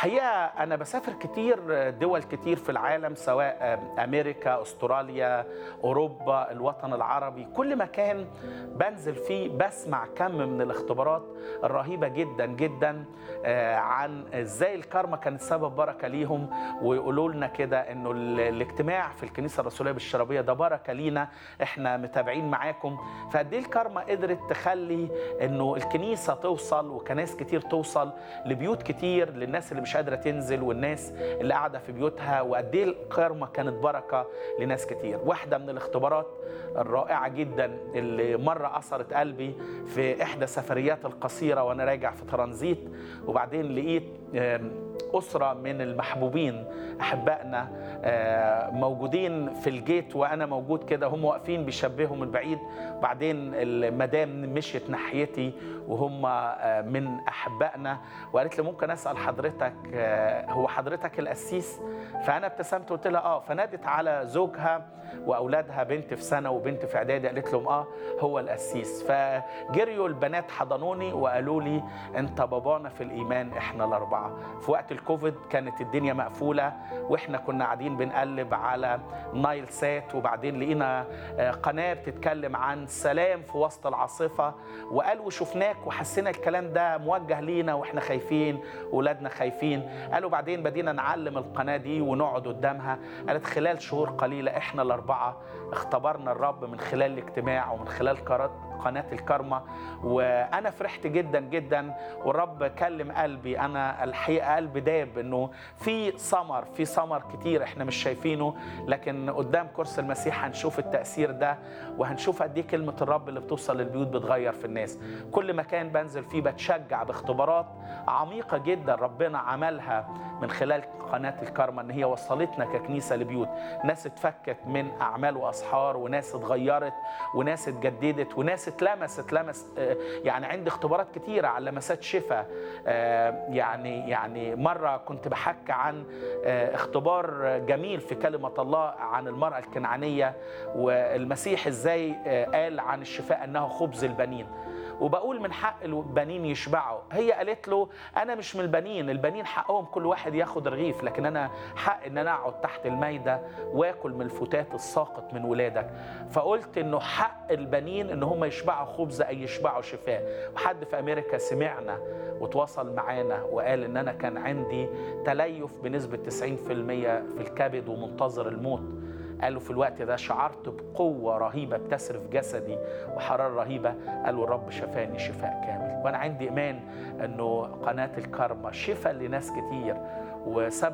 الحقيقه انا بسافر كتير دول كتير في العالم سواء امريكا استراليا اوروبا الوطن العربي كل مكان بنزل فيه بسمع كم من الاختبارات الرهيبه جدا جدا آه، عن ازاي الكارما كانت سبب بركه ليهم ويقولوا لنا كده انه ال- الاجتماع في الكنيسه الرسوليه بالشرابيه ده بركه لينا احنا متابعين معاكم فقد ايه الكارما قدرت تخلي انه الكنيسه توصل وكناس كتير توصل لبيوت كتير للناس اللي مش قادره تنزل والناس اللي قاعده في بيوتها وقد ايه الكارما كانت بركه لناس كتير واحده من الاختبارات الرائعه جدا اللي مره اثرت قلبي في احدى سفريات القصيره وانا راجع في ترانزيت وبعدين لقيت آم، أسرة من المحبوبين أحبائنا آه، موجودين في الجيت وأنا موجود كده هم واقفين بيشبهوا من بعيد بعدين المدام مشيت ناحيتي وهم آه، من أحبائنا وقالت لي ممكن أسأل حضرتك آه، هو حضرتك القسيس فأنا ابتسمت وقلت لها آه فنادت على زوجها وأولادها بنت في سنة وبنت في إعدادي قالت لهم آه هو القسيس فجريوا البنات حضنوني وقالوا لي أنت بابانا في الإيمان إحنا الأربعة في وقت الكوفيد كانت الدنيا مقفولة وإحنا كنا قاعدين بنقلب على نايل سات وبعدين لقينا آه، قناة بتتكلم عن سلام في وسط العاصفة وقالوا شفناك وحسينا الكلام ده موجه لينا وإحنا خايفين ولادنا خايفين قالوا بعدين بدينا نعلم القناة دي ونقعد قدامها قالت خلال شهور قليلة إحنا الأربعة اختبرنا الرب من خلال الاجتماع ومن خلال قرات قناة الكرمة وأنا فرحت جدا جدا والرب كلم قلبي أنا الحقيقة قلبي داب إنه في ثمر في ثمر كتير إحنا مش شايفينه لكن قدام كرسي المسيح هنشوف التأثير ده وهنشوف قد إيه كلمة الرب اللي بتوصل للبيوت بتغير في الناس كل مكان بنزل فيه بتشجع باختبارات عميقة جدا ربنا عملها من خلال قناة الكرمة إن هي وصلتنا ككنيسة لبيوت ناس اتفكت من أعمال وأسحار وناس اتغيرت وناس اتجددت وناس اتلمست لمس آه، يعني عندي اختبارات كتيرة على لمسات شفاء آه، يعني يعني مرة كنت بحكي عن آه، اختبار جميل في كلمة الله عن المرأة الكنعانية والمسيح ازاي آه، قال عن الشفاء انه خبز البنين وبقول من حق البنين يشبعوا هي قالت له انا مش من البنين البنين حقهم كل واحد ياخد رغيف لكن انا حق ان انا اقعد تحت المايده واكل من الفتات الساقط من ولادك فقلت انه حق البنين ان هم يشبعوا خبز اي يشبعوا شفاء وحد في امريكا سمعنا وتواصل معانا وقال ان انا كان عندي تليف بنسبه 90% في الكبد ومنتظر الموت قالوا في الوقت ده شعرت بقوة رهيبة بتسرف جسدي وحرارة رهيبة قالوا الرب شفاني شفاء كامل وأنا عندي إيمان أنه قناة الكرمة شفاء لناس كتير وسبب